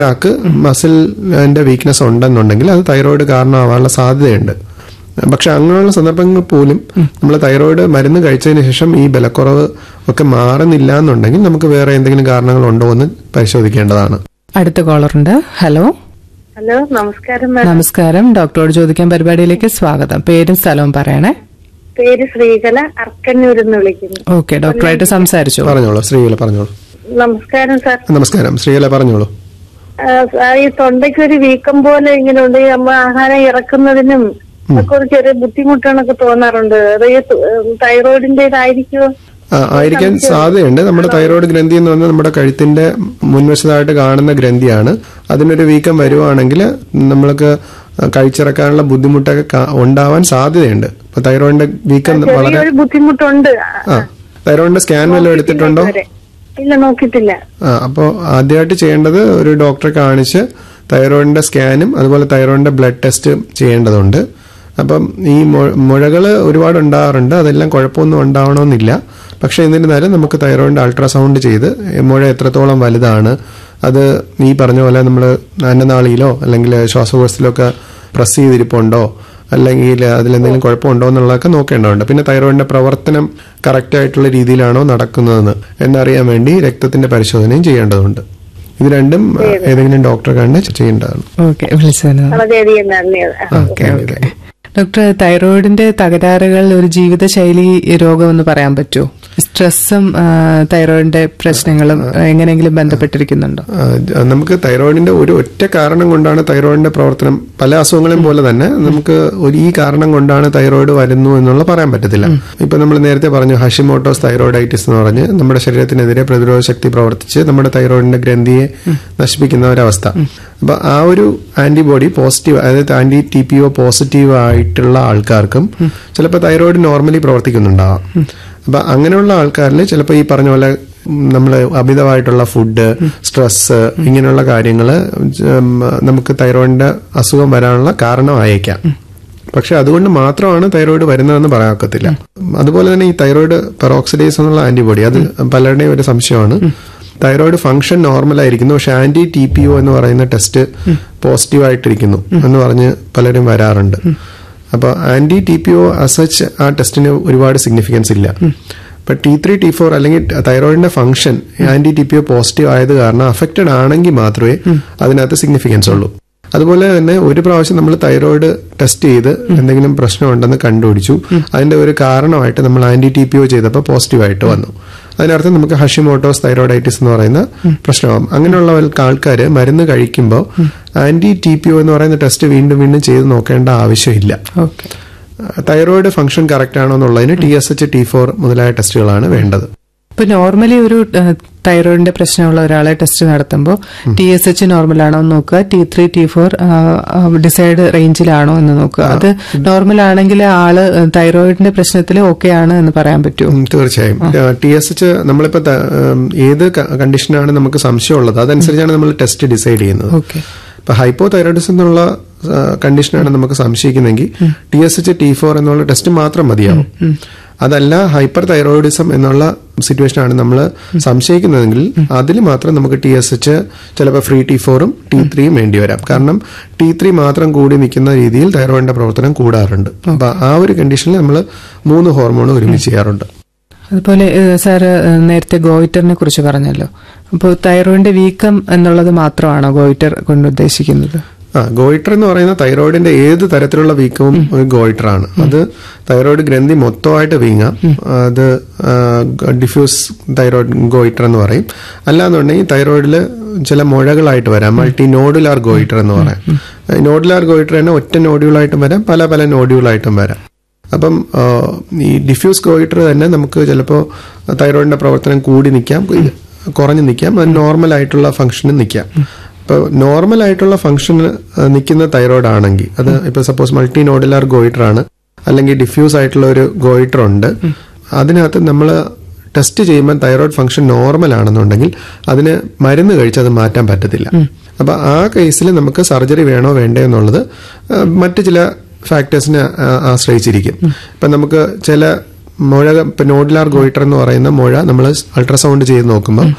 ഒരാൾക്ക് മസിലിന്റെ വീക്ക്നെസ് ഉണ്ടെന്നുണ്ടെങ്കിൽ അത് തൈറോയിഡ് കാരണമാവാനുള്ള സാധ്യതയുണ്ട് പക്ഷെ അങ്ങനെയുള്ള സന്ദർഭങ്ങളിൽ പോലും നമ്മൾ തൈറോയിഡ് മരുന്ന് കഴിച്ചതിന് ശേഷം ഈ ബലക്കുറവ് ഒക്കെ മാറുന്നില്ല എന്നുണ്ടെങ്കിൽ നമുക്ക് വേറെ എന്തെങ്കിലും കാരണങ്ങൾ ഉണ്ടോ എന്ന് പരിശോധിക്കേണ്ടതാണ് അടുത്ത കോളറുണ്ട് ഹലോ ഹലോ നമസ്കാരം മാഡം നമസ്കാരം ഡോക്ടറോട് ചോദിക്കാൻ പരിപാടിയിലേക്ക് സ്വാഗതം പേരും സ്ഥലവും പറയണേ പേര് ശ്രീകല അർക്കന്നൂരിൽ നിന്ന് വിളിക്കുന്നു ഓക്കെ ഡോക്ടറായിട്ട് സംസാരിച്ചു പറഞ്ഞോളൂ ശ്രീകല പറഞ്ഞോളൂ നമസ്കാരം സാർ നമസ്കാരം ശ്രീകല പറഞ്ഞോളൂ ആ, സാർ, ഈ തൊണ്ടയ്ക്ക് ഒരു വീക്കം പോലെ ഇങ്ങനെ ഉണ്ട് ഈ നമ്മ ആഹാരം ഇറക്കുന്നതിനും ഒക്കെ ഒരു ചെറിയ ബുദ്ധിമുട്ടാണൊക്കെ തോന്നാറുണ്ട് അത് ഈ തൈറോയിഡിന്റെ ഇതായിരിക്കുമോ ആ, ആയിരിക്കാൻ സാധ്യതയുണ്ട് നമ്മുടെ തൈറോയ്ഡ് ഗ്രന്ഥി എന്ന് പറഞ്ഞാൽ നമ്മുടെ കഴുത്തിന്റെ മുൻവശത്തായിട്ട് കാണുന്ന ഗ്രന്ഥിയാണ് അതിനൊരു വീക്കം വരുവാണെങ്കിൽ നമ്മൾക്ക് കഴിച്ചിറക്കാനുള്ള ബുദ്ധിമുട്ടൊക്കെ കാ- ഉണ്ടാവാൻ സാധ്യതയുണ്ട് ഇപ്പൊ തൈറോയിഡിന്റെ വീക്കം വളരെ ചെറിയൊരു ബുദ്ധിമുട്ടുണ്ട് ആ തൈറോയിഡിന്റെ സ്കാൻ വല്ലതും എടുത്തിട്ടുണ്ടോ ഇതുവരെ. ഇല്ല നോക്കിയിട്ടില്ല ആ അപ്പോൾ ആദ്യമായിട്ട് ചെയ്യേണ്ടത് ഒരു ഡോക്ടറെ കാണിച്ച് തൈറോയിഡിന്റെ സ്കാനും അതുപോലെ തൈറോയിഡിന്റെ ബ്ലഡ് ടെസ്റ്റ് ചെയ്യേണ്ടതുണ്ട് അപ്പം ഈ മുഴകൾ ഒരുപാട് ഉണ്ടാകാറുണ്ട് അതെല്ലാം കുഴപ്പമൊന്നും ഉണ്ടാവണമെന്നില്ല പക്ഷെ എന്നിരുന്നാലും നമുക്ക് തൈറോയിഡിന്റെ അൾട്രാസൗണ്ട് ചെയ്ത് മുഴ എത്രത്തോളം വലുതാണ് അത് ഈ പറഞ്ഞ പോലെ നമ്മൾ അന്നനാളിയിലോ അല്ലെങ്കിൽ ശ്വാസകോശത്തിലോ ഒക്കെ പ്രസ് ചെയ്തിരിപ്പുണ്ടോ അല്ലെങ്കിൽ അതിലെന്തെങ്കിലും കുഴപ്പമുണ്ടോ എന്നുള്ളതൊക്കെ നോക്കേണ്ടതുണ്ട് പിന്നെ തൈറോയിഡിന്റെ പ്രവർത്തനം കറക്റ്റ് ആയിട്ടുള്ള രീതിയിലാണോ നടക്കുന്നതെന്ന് എന്നറിയാൻ വേണ്ടി രക്തത്തിന്റെ പരിശോധനയും ചെയ്യേണ്ടതുണ്ട് ഇത് രണ്ടും ഏതെങ്കിലും ഡോക്ടറെ കണ്ട് ചെയ്യേണ്ടതാണ് ഓക്കെ വിളിച്ചതിന് വളരെയധികം നന്ദി ഓക്കെ ഓക്കെ ഡോക്ടർ തൈറോയിഡിന്റെ തകരാറുകൾ ഒരു ജീവിതശൈലി രോഗം എന്ന് പറയാൻ പറ്റുമോ സ്ട്രെസ്സും ആ, തൈറോയിഡിന്റെ പ്രശ്നങ്ങളും എങ്ങനെയെങ്കിലും ബന്ധപ്പെട്ടിരിക്കുന്നുണ്ടോ ആ, ജ- നമുക്ക് തൈറോയിഡിന്റെ ഒരു ഒറ്റ കാരണം കൊണ്ടാണ് തൈറോയിഡിന്റെ പ്രവർത്തനം പല അസുഖങ്ങളെയും പോലെ തന്നെ നമുക്ക് ഒരു ഈ കാരണം കൊണ്ടാണ് തൈറോയിഡ് വരുന്നു എന്നുള്ള പറയാൻ പറ്റത്തില്ല ഇപ്പൊ നമ്മൾ നേരത്തെ പറഞ്ഞു ഹഷിമോട്ടോസ് തൈറോയിഡൈറ്റിസ് എന്ന് പറഞ്ഞ് നമ്മുടെ ശരീരത്തിനെതിരെ പ്രതിരോധ ശക്തി പ്രവർത്തിച്ച് നമ്മുടെ തൈറോയിഡിന്റെ ഗ്രന്ഥിയെ നശിപ്പിക്കുന്ന ഒരവസ്ഥ അപ്പൊ ആ ഒരു ആന്റിബോഡി പോസിറ്റീവ് അതായത് anti T P O positive ആയിട്ടുള്ള ആൾക്കാർക്കും ചിലപ്പോൾ തൈറോയിഡ് നോർമലി പ്രവർത്തിക്കുന്നുണ്ടാവാം അപ്പൊ അങ്ങനെയുള്ള ആൾക്കാരിൽ ചിലപ്പോൾ ഈ പറഞ്ഞ പോലെ നമ്മൾ അമിതമായിട്ടുള്ള ഫുഡ് സ്ട്രെസ് ഇങ്ങനെയുള്ള കാര്യങ്ങൾ നമുക്ക് തൈറോയിഡിന്റെ അസുഖം വരാനുള്ള കാരണമായേക്കാം പക്ഷെ അതുകൊണ്ട് മാത്രമാണ് തൈറോയിഡ് വരുന്നതെന്ന് പറയാൻ ഒക്കത്തില്ല അതുപോലെ തന്നെ ഈ തൈറോയിഡ് പെറോക്സിഡേസ് എന്നുള്ള ആന്റിബോഡി അത് പലരുടെയും ഒരു സംശയമാണ് തൈറോയിഡ് ഫംഗ്ഷൻ നോർമൽ ആയിരിക്കുന്നു പക്ഷെ ആന്റി ടി പി ഒ എന്ന് പറയുന്ന ടെസ്റ്റ് പോസിറ്റീവ് ആയിട്ടിരിക്കുന്നു എന്ന് പറഞ്ഞ് പലരും വരാറുണ്ട് അപ്പൊ ആന്റി ടി പി ഒ അസച്ച് ആ ടെസ്റ്റിന് ഒരുപാട് സിഗ്നിഫിക്കൻസ് ഇല്ല ഇപ്പൊ ടി ത്രീ ടി ഫോർ അല്ലെങ്കിൽ തൈറോയിഡിന്റെ function anti T P O positive ആയത് കാരണം അഫക്റ്റഡ് ആണെങ്കിൽ മാത്രമേ അതിനകത്ത് സിഗ്നിഫിക്കൻസ് ഉള്ളൂ അതുപോലെ തന്നെ ഒരു പ്രാവശ്യം നമ്മൾ തൈറോയിഡ് ടെസ്റ്റ് ചെയ്ത് എന്തെങ്കിലും പ്രശ്നമുണ്ടെന്ന് കണ്ടുപിടിച്ചു അതിന്റെ ഒരു കാരണമായിട്ട് നമ്മൾ ആന്റി ടി പി ഒ ചെയ്തപ്പോൾ പോസിറ്റീവ് ആയിട്ട് വന്നു അതിനർത്ഥം നമുക്ക് ഹഷിമോട്ടോസ് തൈറോയിഡൈറ്റിസ് എന്ന് പറയുന്ന പ്രശ്നമാകും അങ്ങനെയുള്ള ആൾക്കാർ മരുന്ന് കഴിക്കുമ്പോൾ ആന്റി ടി പി ഒ എന്ന് പറയുന്ന ടെസ്റ്റ് വീണ്ടും വീണ്ടും ചെയ്ത് നോക്കേണ്ട ആവശ്യമില്ല ഓക്കെ തൈറോയിഡ് ഫംഗ്ഷൻ കറക്റ്റ് ആണോ എന്നുള്ളതിന് T S H T four മുതലായ ടെസ്റ്റുകളാണ് വേണ്ടത് ഇപ്പൊ നോർമലി ഒരു ആ, തൈറോയിഡിന്റെ പ്രശ്നമുള്ള ഒരാളെ ടെസ്റ്റ് നടത്തുമ്പോൾ ടി എസ് എച്ച് നോർമൽ ആണോ എന്ന് നോക്കുക T three T four decide റേഞ്ചിലാണോ എന്ന് നോക്കുക അത് നോർമൽ ആണെങ്കിൽ ആള് തൈറോയിഡിന്റെ പ്രശ്നത്തിൽ ഓക്കെ ആണ് എന്ന് പറയാൻ പറ്റുമോ ഉം, തീർച്ചയായും ടി എസ് എച്ച് നമ്മളിപ്പോ ത- ഉം, ഏത് കണ്ടീഷനാണ് നമുക്ക് സംശയമുള്ളത് അതനുസരിച്ചാണ് നമ്മൾ ടെസ്റ്റ് ഡിസൈഡ് ചെയ്യുന്നത് ഓക്കെ ഇപ്പൊ ഹൈപ്പോ തൈറോയിഡിസം എന്നുള്ള കണ്ടീഷനാണ് നമുക്ക് സംശയിക്കുന്നെങ്കിൽ T S H T four എന്നുള്ള ടെസ്റ്റ് മാത്രം മതിയാവും അതല്ല ഹൈപ്പർ തൈറോയിഡിസം എന്നുള്ള സിറ്റുവേഷനാണ് നമ്മൾ സംശയിക്കുന്നതെങ്കിൽ അതിൽ മാത്രം നമുക്ക് ടി എസ് എച്ച് ചിലപ്പോൾ ഫ്രീ ടി ഫോറും ടി ത്രീയും വേണ്ടി വരാം കാരണം ടി ത്രീ മാത്രം കൂടി നിൽക്കുന്ന രീതിയിൽ തൈറോയിഡിന്റെ പ്രവർത്തനം കൂടാറുണ്ട് അപ്പൊ ആ ഒരു കണ്ടീഷനിൽ നമ്മൾ മൂന്ന് ഹോർമോൺ ഒരുമിച്ച് ചെയ്യാറുണ്ട് അതുപോലെ ഏഹ്, സാറ് ഏഹ്, നേരത്തെ ഗോയിറ്ററിനെ കുറിച്ച് പറഞ്ഞല്ലോ അപ്പോൾ തൈറോയിഡിന്റെ വീക്കം എന്നുള്ളത് മാത്രമാണോ ഗോയിറ്റർ കൊണ്ട് ഉദ്ദേശിക്കുന്നത് ആ ഗോയിറ്റർ എന്ന് പറയുന്ന തൈറോയിഡിന്റെ ഏത് തരത്തിലുള്ള വീക്കവും ഒരു ഗോയിറ്റർ ആണ് അത് തൈറോയിഡ് ഗ്രന്ഥി മൊത്തമായിട്ട് വീങ്ങാം അത് ഡിഫ്യൂസ് തൈറോയിഡ് ഗോയിറ്റർ എന്ന് പറയും അല്ലാന്നുണ്ടെങ്കിൽ തൈറോയിഡിൽ ചില മുഴകളായിട്ട് വരാം മൾട്ടി നോഡുലാർ ഗോയിറ്റർ എന്ന് പറയാം നോഡുലാർ ഗോയിറ്റർ തന്നെ ഒറ്റ നോഡ്യൂളായിട്ടും വരാം പല പല നോഡ്യൂളായിട്ടും വരാം അപ്പം ആ, ഈ ഡിഫ്യൂസ് ഗോയിറ്റർ തന്നെ നമുക്ക് ചിലപ്പോൾ തൈറോയിഡിന്റെ പ്രവർത്തനം കൂടി നിൽക്കാം കുറഞ്ഞു നിൽക്കാം അത് നോർമൽ ആയിട്ടുള്ള ഫംഗ്ഷന് നിൽക്കാം ഇപ്പോൾ നോർമൽ ആയിട്ടുള്ള ഫംഗ്ഷന് നിൽക്കുന്ന തൈറോയിഡ് ആണെങ്കിൽ അത് ഇപ്പോൾ സപ്പോസ് മൾട്ടി നോഡുലാർ ഗോയിറ്റർ ആണ് അല്ലെങ്കിൽ ഡിഫ്യൂസ് ആയിട്ടുള്ള ഒരു ഗോയിറ്റർ ഉണ്ട് അതിനകത്ത് നമ്മൾ ടെസ്റ്റ് ചെയ്യുമ്പോൾ തൈറോയിഡ് ഫംഗ്ഷൻ നോർമൽ ആണെന്നുണ്ടെങ്കിൽ അതിന് മരുന്ന് കഴിച്ച് അത് മാറ്റാൻ പറ്റത്തില്ല അപ്പൊ ആ കേസിൽ നമുക്ക് സർജറി വേണോ വേണ്ടേ എന്നുള്ളത് ആ, മറ്റ് ചില ഫാക്ടേഴ്സിനെ ആ, ആശ്രയിച്ചിരിക്കും ഇപ്പൊ നമുക്ക് ചില മുഴ ഇപ്പൊ നോഡുലാർ ഗോയിറ്റർ എന്ന് പറയുന്ന മുഴ നമ്മൾ അൾട്രാസൗണ്ട് ചെയ്ത് നോക്കുമ്പോൾ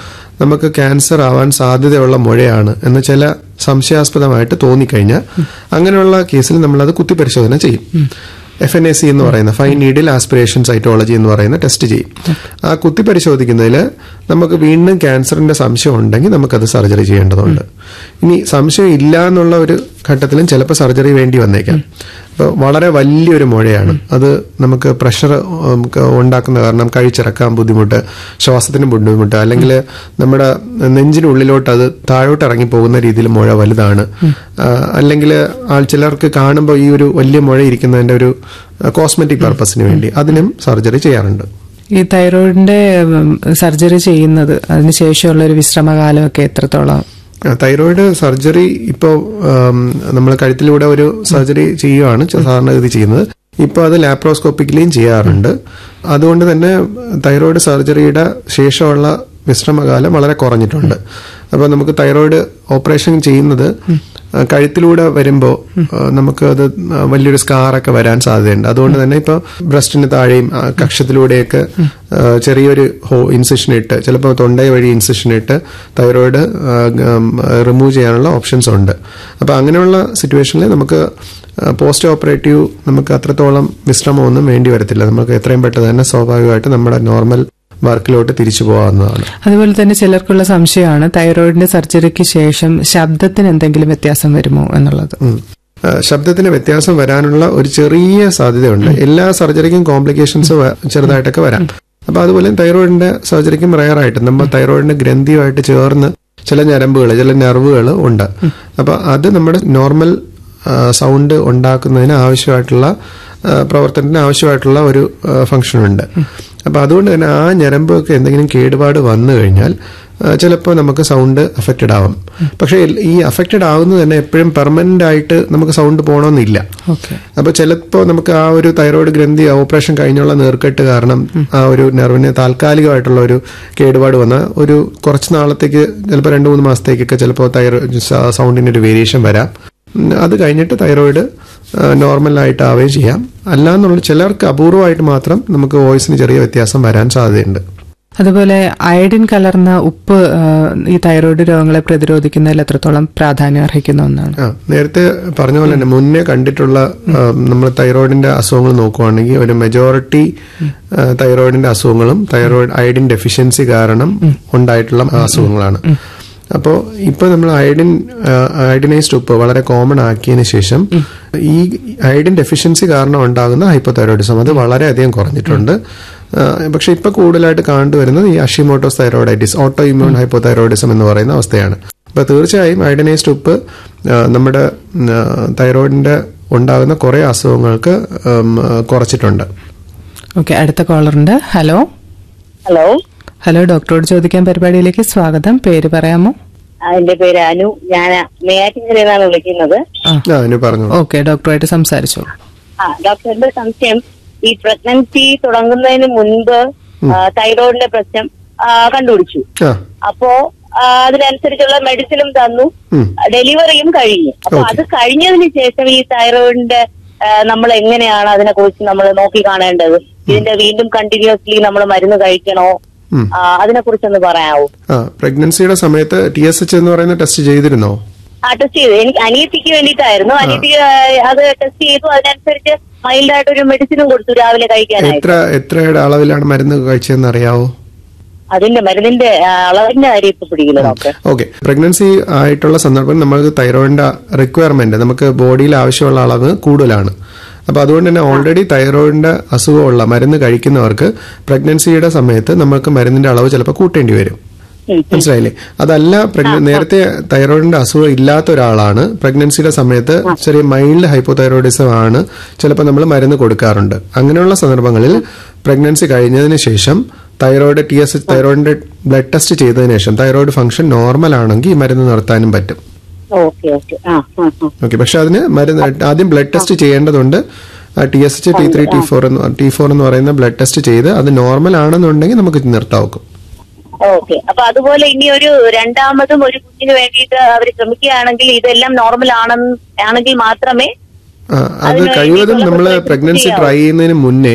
നമുക്ക് ക്യാൻസർ ആവാൻ സാധ്യതയുള്ള മുഴയാണ് എന്ന് ചില സംശയാസ്പദമായിട്ട് തോന്നിക്കഴിഞ്ഞാൽ അങ്ങനെയുള്ള കേസിൽ നമ്മളത് കുത്തിപ്പരിശോധന ചെയ്യും എഫ് എൻ എ സി എന്ന് പറയുന്ന ഫൈൻ നീഡിൽ ആസ്പിറേഷൻ സൈറ്റോളജി എന്ന് പറയുന്ന ടെസ്റ്റ് ചെയ്യും ആ കുത്തി പരിശോധിക്കുന്നതിൽ നമുക്ക് വീണ്ടും ക്യാൻസറിന്റെ സംശയം ഉണ്ടെങ്കിൽ നമുക്കത് സർജറി ചെയ്യേണ്ടതുണ്ട് ഇനി സംശയം ഇല്ല എന്നുള്ള ഒരു ഘട്ടത്തിലും ചിലപ്പോൾ സർജറി വേണ്ടി വന്നേക്കാം അപ്പോൾ വളരെ വലിയൊരു മുഴയാണ് അത് നമുക്ക് പ്രഷർ നമുക്ക് ഉണ്ടാക്കുന്ന കാരണം കഴിച്ചിറക്കാൻ ബുദ്ധിമുട്ട് ശ്വാസത്തിന് ബുദ്ധിമുട്ട് അല്ലെങ്കിൽ നമ്മുടെ നെഞ്ചിനുള്ളിലോട്ട് അത് താഴോട്ട് ഇറങ്ങി പോകുന്ന രീതിയിൽ മുഴ വലുതാണ് അല്ലെങ്കിൽ ആൾ ചിലർക്ക് കാണുമ്പോൾ ഈ ഒരു വലിയ മുഴ ഇരിക്കുന്നതിന്റെ ഒരു കോസ്മെറ്റിക് പർപ്പസിന് വേണ്ടി അതിനും സർജറി ചെയ്യാറുണ്ട് ഈ തൈറോയിഡിന്റെ സർജറി ചെയ്യുന്നത് അതിനുശേഷമുള്ള ഒരു വിശ്രമകാലമൊക്കെ എത്രത്തോളം ആ, തൈറോയിഡ് സർജറി ഇപ്പോൾ നമ്മൾ കഴുത്തിലൂടെ ഒരു സർജറി ചെയ്യുകയാണ് സാധാരണഗതി ചെയ്യുന്നത് ഇപ്പോൾ അത് ലാപ്രോസ്കോപ്പിക്കലിയും ചെയ്യാറുണ്ട് അതുകൊണ്ട് തന്നെ തൈറോയിഡ് സർജറിയുടെ ശേഷമുള്ള വിശ്രമകാലം വളരെ കുറഞ്ഞിട്ടുണ്ട് അപ്പോൾ നമുക്ക് തൈറോയിഡ് ഓപ്പറേഷൻ ചെയ്യുന്നത് ആ, കഴുത്തിലൂടെ വരുമ്പോൾ നമുക്ക് അത് വലിയൊരു സ്കാറൊക്കെ വരാൻ സാധ്യതയുണ്ട് അതുകൊണ്ട് തന്നെ ഇപ്പോൾ ബ്രസ്റ്റിന് താഴെയും ആ, കക്ഷത്തിലൂടെയൊക്കെ ആ, ചെറിയൊരു ഹോ ഇൻസിഷൻ ഇട്ട് ചിലപ്പോൾ തൊണ്ടയ വഴി ഇൻസിഷൻ ഇട്ട് തൈറോയിഡ് റിമൂവ് ചെയ്യാനുള്ള ഓപ്ഷൻസ് ഉണ്ട് അപ്പോൾ അങ്ങനെയുള്ള സിറ്റുവേഷനിൽ നമുക്ക് പോസ്റ്റ് ഓപ്പറേറ്റീവ് നമുക്ക് അത്രത്തോളം വിശ്രമമൊന്നും വേണ്ടി വരത്തില്ല നമുക്ക് എത്രയും പെട്ടെന്ന് തന്നെ സ്വാഭാവികമായിട്ട് നമ്മുടെ നോർമൽ വർക്കിലോട്ട് തിരിച്ചു പോകാവുന്നതാണ് അതുപോലെ തന്നെ ചിലർക്കുള്ള സംശയമാണ് തൈറോയിഡിന്റെ സർജറിക്ക് ശേഷം ശബ്ദത്തിന് എന്തെങ്കിലും വ്യത്യാസം വരുമോ എന്നുള്ളത് ഉം. ആ, ശബ്ദത്തിന് വ്യത്യാസം വരാനുള്ള ഒരു ചെറിയ സാധ്യതയുണ്ട് എല്ലാ സർജറിക്കും കോംപ്ലിക്കേഷൻസ് ചെറുതായിട്ടൊക്കെ വരാം അപ്പൊ അതുപോലെ തൈറോയിഡിന്റെ സർജറിക്കും റയറായിട്ട് നമ്മൾ തൈറോയിഡിന്റെ ഗ്രന്ഥിയുമായിട്ട് ചേർന്ന് ചില ഞരമ്പുകൾ ചില നെർവുകൾ ഉണ്ട് അപ്പൊ അത് നമ്മുടെ നോർമൽ സൗണ്ട് ഉണ്ടാക്കുന്നതിന് ആവശ്യമായിട്ടുള്ള ആ, പ്രവർത്തനത്തിന് ആവശ്യമായിട്ടുള്ള ഒരു ഫംഗ്ഷൻ ഉണ്ട് അപ്പൊ അതുകൊണ്ട് തന്നെ ആ ഞരമ്പൊക്കെ എന്തെങ്കിലും കേടുപാട് വന്നു കഴിഞ്ഞാൽ ചിലപ്പോൾ നമുക്ക് സൗണ്ട് അഫക്റ്റഡ് ആവും പക്ഷേ ഈ അഫക്റ്റഡ് ആവുന്നത് തന്നെ എപ്പോഴും പെർമനന്റ് ആയിട്ട് നമുക്ക് സൗണ്ട് പോകണമെന്നില്ല ഓക്കെ അപ്പൊ ചിലപ്പോൾ നമുക്ക് ആ ഒരു തൈറോയ്ഡ് ഗ്രന്ഥി ഓപ്പറേഷൻ കഴിഞ്ഞുള്ള നീർക്കെട്ട് കാരണം ആ ഒരു നെർവിന് താൽക്കാലികമായിട്ടുള്ള ഒരു കേടുപാട് വന്ന ഒരു കുറച്ച് നാളത്തേക്ക് ചിലപ്പോൾ രണ്ട് മൂന്ന് മാസത്തേക്കൊക്കെ ചിലപ്പോൾ തൈറോയിഡ് സൗണ്ടിന് ഒരു വേരിയേഷൻ വരാം ഉം, അത് കഴിഞ്ഞിട്ട് തൈറോയിഡ് നോർമൽ ആയിട്ട് ആവുകയും ചെയ്യാം അല്ലാന്നുള്ള ചിലർക്ക് അപൂർവമായിട്ട് മാത്രം നമുക്ക് വോയിസിന് ചെറിയ വ്യത്യാസം വരാൻ സാധ്യതയുണ്ട് അതുപോലെ അയഡിൻ കലർന്ന ഉപ്പ് ആ, ഈ തൈറോയിഡ് രോഗങ്ങളെ പ്രതിരോധിക്കുന്നതിൽ എത്രത്തോളം പ്രാധാന്യം അർഹിക്കുന്ന ഒന്നാണ് ആ നേരത്തെ പറഞ്ഞ പോലെ തന്നെ മുന്നേ കണ്ടിട്ടുള്ള നമ്മൾ തൈറോയിഡിന്റെ അസുഖങ്ങൾ നോക്കുവാണെങ്കിൽ ഒരു മെജോറിറ്റി തൈറോയിഡിന്റെ അസുഖങ്ങളും തൈറോയിഡ് അയഡിൻ ഡെഫിഷ്യൻസി കാരണം ഉണ്ടായിട്ടുള്ള അസുഖങ്ങളാണ് അപ്പോൾ ഇപ്പൊ നമ്മൾ അയഡിൻ അയഡിനൈസ്ഡ് ഉപ്പ് വളരെ കോമൺ ആക്കിയതിന് ശേഷം ഈ അയഡിൻ ഡെഫിഷ്യൻസി കാരണം ഉണ്ടാകുന്ന ഹൈപ്പോതൈറോയിഡിസം അത് വളരെയധികം കുറഞ്ഞിട്ടുണ്ട് ആ, പക്ഷെ ഇപ്പൊ കൂടുതലായിട്ട് കണ്ടുവരുന്നത് ഈ Hashimoto's thyroiditis autoimmune hypothyroidism എന്ന് പറയുന്ന അവസ്ഥയാണ് അപ്പൊ തീർച്ചയായും അയഡിനൈസ്ഡ് ഉപ്പ് ആ, നമ്മുടെ ഉം, ആ, തൈറോയിഡിന്റെ ഉണ്ടാകുന്ന കുറെ അസുഖങ്ങൾക്ക് ഉം, ആ, കുറച്ചിട്ടുണ്ട് ഓക്കെ അടുത്ത കോളറുണ്ട് ഹലോ ഹലോ ഹലോ ഡോക്ടറോട് ചോദിക്കാൻ പരിപാടിയിലേക്ക് സ്വാഗതം പേര് പറയാമോ ആ, എന്റെ പേര് അനു ഞാൻ നെയ്യാറ്റിങ്കരയിൽ നിന്നാണ് വിളിക്കുന്നത് ആ ആ അതിന് പറഞ്ഞു ഓക്കെ ഡോക്ടറുമായിട്ട് സംസാരിച്ചോളൂ ആ ഡോക്ടർ എന്റെ സംശയം ഈ പ്രഗ്നൻസി തുടങ്ങുന്നതിന് മുൻപ് ആ, തൈറോയിഡിന്റെ പ്രശ്നം ആ, കണ്ടുപിടിച്ചു ആ അപ്പോ ആ, അതിനനുസരിച്ചുള്ള മെഡിസിനും തന്നു ഉം. ഡെലിവറിയും കഴിഞ്ഞു അപ്പൊ Okay. അത് കഴിഞ്ഞതിന് ശേഷം ഈ തൈറോയിഡിന്റെ നമ്മൾ എങ്ങനെയാണ് അതിനെ കുറിച്ച് നമ്മൾ നോക്കി കാണേണ്ടത് ഇതിന്റെ വീണ്ടും കണ്ടിന്യൂസ്ലി നമ്മൾ മരുന്ന് കഴിക്കണോ ഉം. അതിനെ കുറിച്ചൊന്ന് പറയാവോ ആ പ്രഗ്നൻസിയുടെ സമയത്ത് ടി എസ് എച്ച് എന്ന് പറയുന്ന ടെസ്റ്റ് ചെയ്തിരുന്നോ ആ ടെസ്റ്റ് ചെയ്തു എനിക്ക് അനിയത്തിക്ക് വേണ്ടിയിട്ടായിരുന്നു അനിയത്തി ആ, അത് ടെസ്റ്റ് ചെയ്തു അതിനനുസരിച്ച് മൈൽഡ് ആയിട്ട് ഒരു മെഡിസിനും കൊടുത്തു രാവിലെ കഴിക്കാനായിട്ട് എത്ര എത്രയുടെ അളവിലാണ് മരുന്ന് കഴിച്ചതെന്ന് അറിയാവോ അതിന്റെ മരുന്നിന്റെ ആ, അളവിന്റെ കാര്യം ഇപ്പൊ പിടിക്കില്ല ഡോക്ടർ ഓക്കെ പ്രഗ്നൻസി ആയിട്ടുള്ള സന്ദർഭം നമുക്ക് തൈറോയിഡിന്റെ റിക്വയർമെന്റ് നമുക്ക് ബോഡിയിൽ ആവശ്യമുള്ള അളവ് കൂടുതലാണ് അപ്പൊ അതുകൊണ്ട് തന്നെ ഓൾറെഡി തൈറോയിഡിന്റെ അസുഖമുള്ള മരുന്ന് കഴിക്കുന്നവർക്ക് പ്രഗ്നൻസിയുടെ സമയത്ത് നമുക്ക് മരുന്നിന്റെ അളവ് ചിലപ്പോൾ കൂട്ടേണ്ടി വരും മനസ്സിലായില്ലേ അതല്ല പ്രഗ്ന- നേരത്തെ തൈറോയിഡിന്റെ അസുഖം ഇല്ലാത്ത ഒരാളാണ് പ്രഗ്നൻസിയുടെ സമയത്ത് ചെറിയ മൈൽഡ് ഹൈപ്പോതൈറോയിഡിസം ആണ് ചിലപ്പോൾ നമ്മൾ മരുന്ന് കൊടുക്കാറുണ്ട് അങ്ങനെയുള്ള സന്ദർഭങ്ങളിൽ പ്രഗ്നൻസി കഴിഞ്ഞതിന് ശേഷം തൈറോയിഡ് ടി എസ് തൈറോയിഡിന്റെ ബ്ലഡ് ടെസ്റ്റ് ചെയ്തതിനു ശേഷം തൈറോയിഡ് ഫംഗ്ഷൻ നോർമൽ ആണെങ്കിൽ ഈ മരുന്ന് നിർത്താനും പറ്റും ഓക്കെ ഓക്കെ ആ ആ ആ ഓക്കെ പക്ഷെ അതിന് മരുന്ന് ആദ്യം ബ്ലഡ് ടെസ്റ്റ് ചെയ്യേണ്ടതുണ്ട് T S H T three T four T four എന്ന് പറയുന്ന ബ്ലഡ് ടെസ്റ്റ് ചെയ്ത് അത് നോർമൽ ആണെന്നുണ്ടെങ്കിൽ നമുക്ക് ഇത് നിർത്താവും ഓക്കെ അപ്പൊ അതുപോലെ ഇനി ഒരു രണ്ടാമതും ഒരു കുഞ്ഞിന് വേണ്ടിയിട്ട് അവർ ശ്രമിക്കുകയാണെങ്കിൽ ഇതെല്ലാം നോർമൽ ആണെന്ന് ആണെങ്കിൽ മാത്രമേ ആ, അത് അതിന് കഴിവതും വേണ്ടിയിട്ടുള്ള നമ്മൾ preparation പ്രഗ്നൻസി ചെയ്യാവോ? ട്രൈ ചെയ്യുന്നതിന് മുന്നേ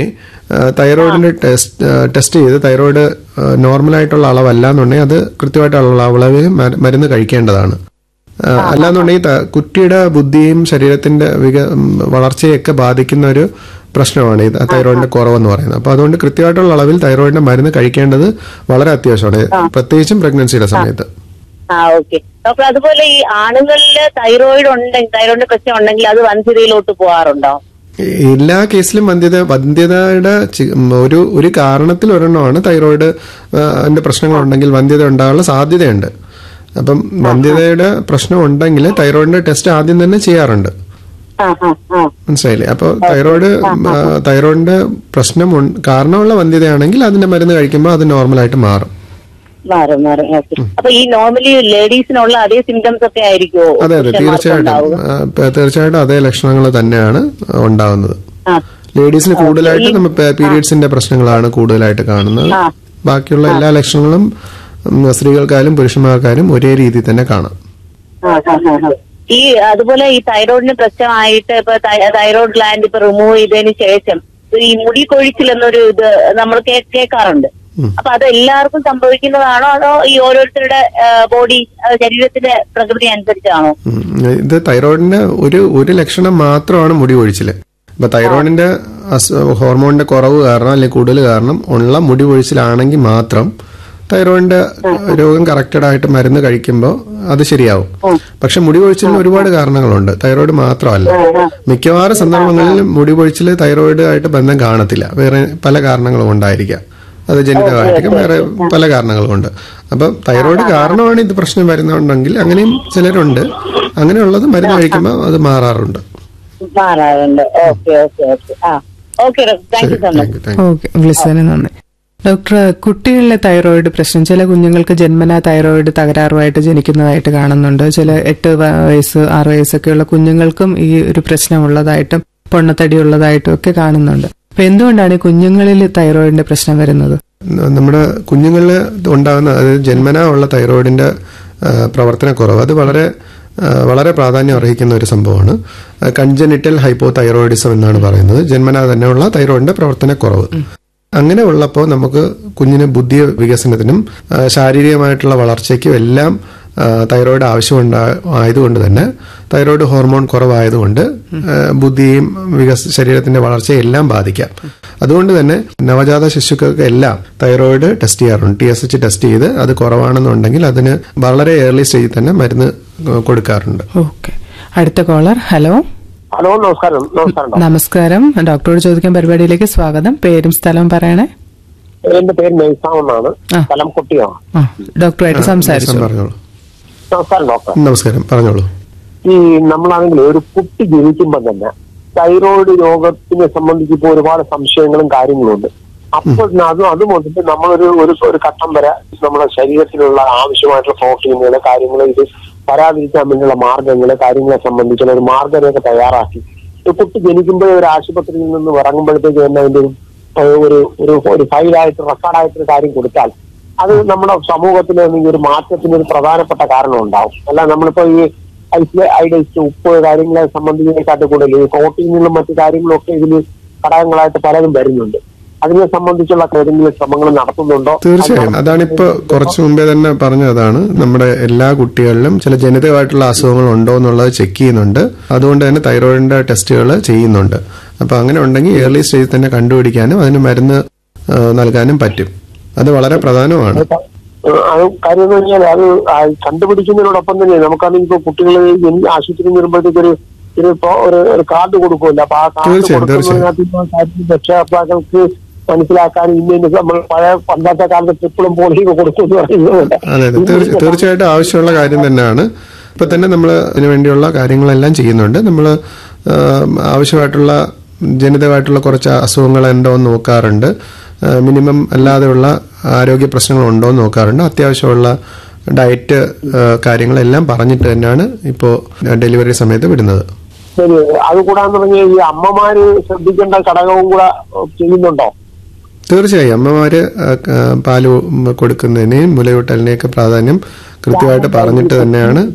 ആ, തൈറോയിഡിന്റെ ടെസ്റ്റ് ആ, ടെസ്റ്റ് ചെയ്ത് തൈറോയിഡ് ആ, നോർമലായിട്ടുള്ള അളവല്ല എന്നുണ്ടെങ്കിൽ അത് കൃത്യമായിട്ടുള്ള അളവിൽ മ- മരുന്ന് കഴിക്കേണ്ടതാണ് ആ, അല്ലാന്നുണ്ടെങ്കിൽ ത- കുട്ടിയുടെ ബുദ്ധിയും ശരീരത്തിന്റെ വിക ഉം, വളർച്ചയൊക്കെ ബാധിക്കുന്ന ഒരു പ്രശ്നമാണ് ഈ തൈറോയിഡിന്റെ കുറവെന്ന് പറയുന്നത് അപ്പൊ അതുകൊണ്ട് കൃത്യമായിട്ടുള്ള അളവിൽ തൈറോയിഡിന്റെ മരുന്ന് കഴിക്കേണ്ടത് വളരെ അത്യാവശ്യമാണ് പ്രത്യേകിച്ചും പ്രഗ്നൻസിയുടെ സമയത്ത് ആ ഓക്കെ ഡോക്ടർ അതുപോലെ ഈ ആണുങ്ങളില് തൈറോയിഡ് ഉണ്ടെങ്കിൽ തൈറോയിഡിന്റെ പ്രശ്നം ഉണ്ടെങ്കിൽ അത് വൻസിതയിലോട്ട് പോകാറുണ്ടോ എല്ലാ കേസിലും വന്ധ്യത വന്ധ്യതയുടെ ചി- ഉം, ഒരു ഒരു കാരണത്തിൽ ഒരെണ്ണമാണ് തൈറോയിഡ് ആ, അതിന്റെ പ്രശ്നങ്ങളുണ്ടെങ്കിൽ വന്ധ്യത ഉണ്ടാകാനുള്ള സാധ്യതയുണ്ട് അപ്പം വന്ധ്യതയുടെ പ്രശ്നം ഉണ്ടെങ്കിൽ തൈറോയിഡിന്റെ ടെസ്റ്റ് ആദ്യം തന്നെ ചെയ്യാറുണ്ട് ആ ആ ആ മനസ്സിലായില്ലേ അപ്പോൾ തൈറോയിഡ് ആ, തൈറോയിഡിന്റെ പ്രശ്നം ഉൺ- കാരണമുള്ള വന്ധ്യതയാണെങ്കിൽ അതിന്റെ മരുന്ന് കഴിക്കുമ്പോൾ അത് നോർമലായിട്ട് മാറും മാറും മാറും ഓക്കെ അപ്പൊ ഈ നോർമലി ലേഡീസിനുള്ള അതേ സിംറ്റംസ് ഒക്കെ ആയിരിക്കുമോ അതെ അതെ തീർച്ചയായിട്ടും ആ, പ- തീർച്ചയായിട്ടും അതേ ലക്ഷണങ്ങൾ തന്നെയാണ് ഉണ്ടാവുന്നത് ആ ലേഡീസിന് കൂടുതലായിട്ട് നമ്മൾ പീരീഡ്സിന്റെ പ്രശ്നങ്ങളാണ് കൂടുതലായിട്ട് കാണുന്നത് ആ. ബാക്കിയുള്ള എല്ലാ ലക്ഷണങ്ങളും ഉം, സ്ത്രീകൾക്കായാലും പുരുഷന്മാർക്കായാലും ഒരേ രീതിയിൽ തന്നെ കാണാം ആ, ആ, ആ, ആ. ഈ അതുപോലെ ഈ തൈറോയിഡിന് പ്രശ്നമായിട്ട് ഇപ്പൊ തൈ- തൈറോയിഡ് ഗ്ലാൻഡ് ഇപ്പൊ റിമൂവ് ചെയ്തതിന് ശേഷം ഈ മുടി കൊഴിച്ചിൽ എന്നൊരു ഇത് നമ്മൾ കേ- കേൾക്കാറുണ്ട് അപ്പൊ അത് എല്ലാവർക്കും സംഭവിക്കുന്നതാണോ അതോ ഈ ഓരോരുത്തരുടെ ബോഡി ശരീരത്തിന്റെ പ്രകൃതി അനുസരിച്ചാണോ ഉം. ഇത് തൈറോയിഡിന്റെ ഒരു ഒരു ലക്ഷണം മാത്രമാണ് മുടി കൊഴിച്ചില് ഇപ്പൊ തൈറോയിഡിന്റെ അസു- ഹോർമോണിന്റെ കുറവ് കാരണം അല്ലെങ്കിൽ കൂടുതൽ കാരണം ഉള്ള മുടി കൊഴിച്ചിലാണെങ്കിൽ മാത്രം തൈറോയിഡിന്റെ രോഗം കറക്റ്റഡ് ആയിട്ട് മരുന്ന് കഴിക്കുമ്പോൾ അത് ശരിയാവും പക്ഷെ മുടി കൊഴിച്ചിലിന് ഒരുപാട് കാരണങ്ങളുണ്ട് തൈറോയിഡ് മാത്രമല്ല മിക്കവാറും സന്ദർഭങ്ങളിൽ മുടി കൊഴിച്ചിൽ തൈറോയിഡ് ആയിട്ട് ബന്ധം കാണത്തില്ല വേറെ പല കാരണങ്ങളും ഉണ്ടായിരിക്കാം അത് ജനിതകമായിരിക്കും വേറെ പല കാരണങ്ങളും ഉണ്ട് അപ്പം തൈറോയിഡ് കാരണമാണ് ഇത് പ്രശ്നം വരുന്നുണ്ടെങ്കിൽ അങ്ങനെയും ചിലരുണ്ട് അങ്ങനെയുള്ളത് മരുന്ന് കഴിക്കുമ്പോൾ അത് മാറാറുണ്ട് മാറാറുണ്ട് ഓക്കെ ഓക്കെ ഓക്കെ ആ okay thank you so much thank you thank you okay വിളിച്ചതിന് നന്ദി ഡോക്ടർ കുട്ടികളിലെ തൈറോയിഡ് പ്രശ്നം ചില കുഞ്ഞുങ്ങൾക്ക് ജന്മനാ തൈറോയിഡ് തകരാറുമായിട്ട് ജനിക്കുന്നതായിട്ട് കാണുന്നുണ്ട് ചില എട്ട് വ- വയസ്സ് ആറ് വയസ്സൊക്കെയുള്ള കുഞ്ഞുങ്ങൾക്കും ഈ ഒരു പ്രശ്നമുള്ളതായിട്ടും പൊണ്ണത്തടി ഉള്ളതായിട്ടും ഒക്കെ കാണുന്നുണ്ട് അപ്പൊ എന്തുകൊണ്ടാണ് ഈ കുഞ്ഞുങ്ങളിൽ തൈറോയിഡിന്റെ പ്രശ്നം വരുന്നത് ന- നമ്മുടെ കുഞ്ഞുങ്ങളിൽ ഉണ്ടാകുന്ന അതായത് ജന്മനാ ഉള്ള തൈറോയിഡിന്റെ ആ, പ്രവർത്തനക്കുറവ് അത് വളരെ ആ, വളരെ പ്രാധാന്യം അർഹിക്കുന്ന ഒരു സംഭവമാണ് കൺജനിറ്റൽ ഹൈപ്പോ തൈറോയിഡിസം എന്നാണ് പറയുന്നത് ജന്മനാ തന്നെയുള്ള തൈറോയിഡിന്റെ പ്രവർത്തനക്കുറവ് അങ്ങനെ ഉള്ളപ്പോൾ നമുക്ക് കുഞ്ഞിന് ബുദ്ധി വികസനത്തിനും ആ, ശാരീരികമായിട്ടുള്ള വളർച്ചയ്ക്കും എല്ലാം ആ, തൈറോയിഡ് ആവശ്യമുണ്ടാ ആയതുകൊണ്ട് തന്നെ തൈറോയിഡ് ഹോർമോൺ കുറവായതുകൊണ്ട് ആ, ബുദ്ധിയും വികസ ശരീരത്തിന്റെ വളർച്ചയെ എല്ലാം ബാധിക്കാം അതുകൊണ്ട് തന്നെ നവജാത ശിശുക്കൾക്ക് എല്ലാം തൈറോയിഡ് ടെസ്റ്റ് ചെയ്യാറുണ്ട് ടി എസ് എച്ച് ടെസ്റ്റ് ചെയ്ത് അത് കുറവാണെന്നുണ്ടെങ്കിൽ അതിന് വളരെ ഏർലി സ്റ്റേജിൽ തന്നെ മരുന്ന് ആ, കൊടുക്കാറുണ്ട് ഓക്കെ അടുത്ത കോളർ ഹലോ ഹലോ നമസ്കാരം നമസ്കാരം ഡോക്ടർ. നമസ്കാരം ഡോക്ടറോട് ചോദിക്കാൻ പരിപാടിയിലേക്ക് സ്വാഗതം പേരും സ്ഥലവും പറയണേ എന്റെ പേര് നൈസാം എന്നാണ് ആ. സ്ഥലം കുട്ടിയാണ് ആ ഡോക്ടറായിട്ട് സംസാരിച്ചു പറഞ്ഞോളൂ നമസ്കാരം ഡോക്ടർ നമസ്കാരം പറഞ്ഞോളൂ ഈ നമ്മളാണെങ്കിൽ ഒരു കുട്ടി ജനിക്കുമ്പോൾ തന്നെ തൈറോയിഡ് രോഗത്തിനെ സംബന്ധിച്ച് ഇപ്പോൾ ഒരുപാട് സംശയങ്ങളും കാര്യങ്ങളും ഉണ്ട് അപ്പോൾ അത് അത് മുതൽ നമ്മളൊരു ഒരു ഒരു ഘട്ടം വരെ നമ്മുടെ ശരീരത്തിലുള്ള ആവശ്യമായിട്ടുള്ള പ്രോട്ടീനുകൾ കാര്യങ്ങൾ ഇത് വരാതിരിക്കാൻ വേണ്ടിയുള്ള മാർഗങ്ങൾ കാര്യങ്ങളെ സംബന്ധിച്ചുള്ള ഒരു മാർഗരേഖ തയ്യാറാക്കി ഒരു കുട്ടി ജനിക്കുമ്പോഴേ ഒരു ആശുപത്രിയിൽ നിന്ന് ഇറങ്ങുമ്പോഴത്തേക്ക് തന്നെ അതിന്റെ ഒരു ഏഹ് ഒരു ഒരു ഒരു ഫയലായിട്ട് റെക്കോർഡായിട്ട് ഒരു കാര്യം കൊടുത്താൽ അത് നമ്മുടെ സമൂഹത്തിൽ ഒരു മാറ്റത്തിന് ഒരു പ്രധാനപ്പെട്ട കാരണം ഉണ്ടാവും അല്ല നമ്മളിപ്പോ ഈ ഐസ് ഐഡൈസ് ഉപ്പ് കാര്യങ്ങളെ സംബന്ധിച്ചതിനെക്കാട്ടും കൂടുതൽ ഈ പ്രോട്ടീനുകളും മറ്റു കാര്യങ്ങളും ഒക്കെ ഇതിൽ ഘടകങ്ങളായിട്ട് പലതും വരുന്നുണ്ട് അതിനെ സംബന്ധിച്ചുള്ള ഏതെങ്കിലും ശ്രമങ്ങൾ നടത്തുന്നുണ്ടോ തീർച്ചയായും അതാണിപ്പോ കുറച്ചു മുമ്പേ തന്നെ പറഞ്ഞതാണ് നമ്മുടെ എല്ലാ കുട്ടികളിലും ചില ജനിതകമായിട്ടുള്ള അസുഖങ്ങൾ ഉണ്ടോ എന്നുള്ളത് ചെക്ക് ചെയ്യുന്നുണ്ട് അതുകൊണ്ട് തന്നെ തൈറോയിഡിന്റെ ടെസ്റ്റുകൾ ചെയ്യുന്നുണ്ട് അപ്പൊ അങ്ങനെ ഉണ്ടെങ്കിൽ ഏർലി സ്റ്റേജിൽ തന്നെ കണ്ടുപിടിക്കാനും അതിന് മരുന്ന് ആ, നൽകാനും പറ്റും അത് വളരെ പ്രധാനമാണ് ഏഹ് അത് കാര്യം എന്ന് പറഞ്ഞാൽ അത് ആ കണ്ടുപിടിക്കുന്നതിനോടൊപ്പം തന്നെ നമുക്കാണെങ്കിൽ ഇപ്പൊ കുട്ടികൾ ആശുപത്രിയിൽ വരുമ്പോഴത്തേക്ക് ഒരു ഒരു ഇപ്പൊ ഒരു ഒരു കാർഡ് കൊടുക്കുമല്ലോ അപ്പൊ ആ കാർഡ് തീർച്ചയായും, കൊടുക്കുന്നതിനകത്ത് ഇപ്പൊ കാര്യം രക്ഷകർത്താക്കൾക്ക് മനസ്സിലാക്കാൻ ഇന്ന നമ്മൾ പഴയ പണ്ടത്തെ കാലത്ത് ട്രിപ്പിളും പോളിയും കൊടുക്കുമെന്ന് പറയുന്നത് അതെ അതെ തീർച്ച- തീർച്ചയായിട്ടും ആവശ്യമുള്ള കാര്യം തന്നെയാണ് ഇപ്പൊ തന്നെ നമ്മൾ അതിനു വേണ്ടിയുള്ള കാര്യങ്ങളെല്ലാം ചെയ്യുന്നുണ്ട് നമ്മൾ ആവശ്യമായിട്ടുള്ള ജനിതകമായിട്ടുള്ള കുറച്ച് അസുഖങ്ങൾ ഉണ്ടോ എന്ന് നോക്കാറുണ്ട് ആ, മിനിമം അല്ലാതെയുള്ള ആരോഗ്യ പ്രശ്നങ്ങൾ ഉണ്ടോ എന്ന് നോക്കാറുണ്ട് അത്യാവശ്യമുള്ള ഡയറ്റ് ആ, കാര്യങ്ങളെല്ലാം പറഞ്ഞിട്ട് തന്നെയാണ് ഇപ്പോൾ ഡെലിവറി സമയത്ത് വിടുന്നത് ശരി അത് കൂടാന്ന് പറഞ്ഞാൽ ഈ അമ്മമാര് ശ്രദ്ധിക്കേണ്ട ഘടകവും കൂടെ ഏഹ് ചെയ്യുന്നുണ്ടോ തീർച്ചയായും അമ്മമാര് ആ, ആ, പാല് കൊടുക്കുന്നതിനെയും മുലയൂട്ടലിനെയൊക്കെ പ്രാധാന്യം കൃത്യമായിട്ട് പറഞ്ഞിട്ട് തന്നെയാണ്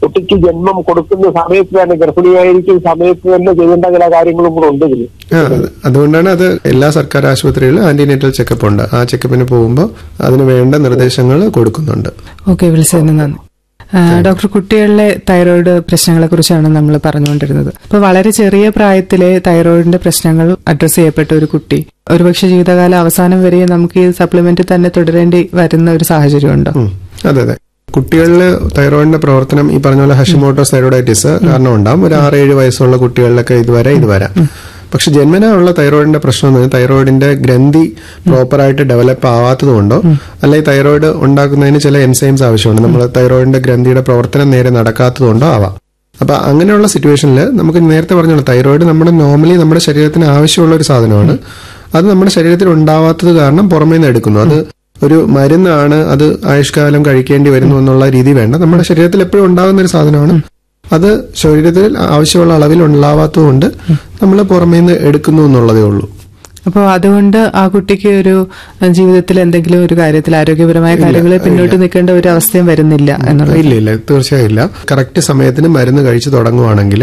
കുട്ടിക്ക് ജന്മം കൊടുക്കുന്ന സമയത്ത് തന്നെ ഗർഭിണിയായിരിക്കും സമയത്ത് തന്നെ ചെയ്യേണ്ട ചില കാര്യങ്ങളും കൂടെ ഉണ്ട് ഇതിൽ ആ, അത് അതുകൊണ്ടാണ് അത് എല്ലാ സർക്കാർ ആശുപത്രികളിലും ആന്റിനേറ്റൽ ചെക്കപ്പ് ഉണ്ട് ആ ചെക്കപ്പിന് പോകുമ്പോൾ അതിന് വേണ്ട നിർദ്ദേശങ്ങൾ കൊടുക്കുന്നുണ്ട് ഓക്കെ വിളിച്ചതിന് നന്ദി ആ, ഡോക്ടർ കുട്ടികളിലെ തൈറോയിഡ് പ്രശ്നങ്ങളെ കുറിച്ചാണ് നമ്മൾ പറഞ്ഞുകൊണ്ടിരുന്നത് അപ്പൊ വളരെ ചെറിയ പ്രായത്തിലെ തൈറോയിഡിന്റെ പ്രശ്നങ്ങൾ അഡ്രസ് ചെയ്യപ്പെട്ട ഒരു കുട്ടി ഒരുപക്ഷെ ജീവിതകാല അവസാനം വരെ നമുക്ക് ഈ സപ്ലിമെന്റ് തന്നെ തുടരേണ്ടി വരുന്ന ഒരു സാഹചര്യമുണ്ടോ ഉം. അതെ അതെ കുട്ടികളിൽ തൈറോയിഡിന്റെ പ്രവർത്തനം ഈ പറഞ്ഞ പോലെ ഹഷിമോട്ടോസ് തൈറോയിഡൈറ്റിസ് കാരണം ഉണ്ടാവും ഒരു ആറ് ഏഴ് വയസ്സുള്ള കുട്ടികളിലൊക്കെ ഇതുവരെ ഇത് വരാം പക്ഷെ ജന്മനാ ഉള്ള തൈറോയിഡിന്റെ പ്രശ്നം എന്ന് പറഞ്ഞാൽ തൈറോയിഡിന്റെ ഗ്രന്ഥി പ്രോപ്പറായിട്ട് ഡെവലപ്പ് ആവാത്തതുകൊണ്ടോ അല്ലെങ്കിൽ തൈറോയിഡ് ഉണ്ടാക്കുന്നതിന് ചില എൻസൈംസ് ആവശ്യമുണ്ട് നമ്മൾ തൈറോയിഡിന്റെ ഗ്രന്ഥിയുടെ പ്രവർത്തനം നേരെ നടക്കാത്തതുകൊണ്ടോ ആവാം അപ്പൊ അങ്ങനെയുള്ള സിറ്റുവേഷനിൽ നമുക്ക് നേരത്തെ പറഞ്ഞല്ലോ തൈറോയിഡ് നമ്മുടെ നോർമലി നമ്മുടെ ശരീരത്തിന് ആവശ്യമുള്ള ഒരു സാധനമാണ് അത് നമ്മുടെ ശരീരത്തിൽ ഉണ്ടാവാത്തത് കാരണം പുറമേ നിന്ന് എടുക്കുന്നു അത് ഒരു മരുന്നാണ് അത് ആയുഷ്കാലം കഴിക്കേണ്ടി വരുന്നു എന്നുള്ള രീതി വേണ്ട നമ്മുടെ ശരീരത്തിൽ എപ്പോഴും ഉണ്ടാകുന്ന ഒരു സാധനമാണ് അത് ശരീരത്തിൽ ആവശ്യമുള്ള അളവിൽ ഉണ്ടാവാത്തതുകൊണ്ട് നമ്മൾ പുറമേ നിന്ന് എടുക്കുന്നു എന്നുള്ളതേ ഉള്ളൂ അപ്പോൾ അതുകൊണ്ട് ആ കുട്ടിക്ക് ഒരു അഹ് ജീവിതത്തിൽ എന്തെങ്കിലും ഒരു കാര്യത്തിൽ ആരോഗ്യപരമായ കാര്യങ്ങളിൽ പിന്നോട്ട് നിൽക്കേണ്ട ഒരു അവസ്ഥയും വരുന്നില്ല എന്നുള്ളത് ഇല്ല ഇല്ല തീർച്ചയായും ഇല്ല കറക്റ്റ് സമയത്തിന് മരുന്ന് കഴിച്ചു തുടങ്ങുവാണെങ്കിൽ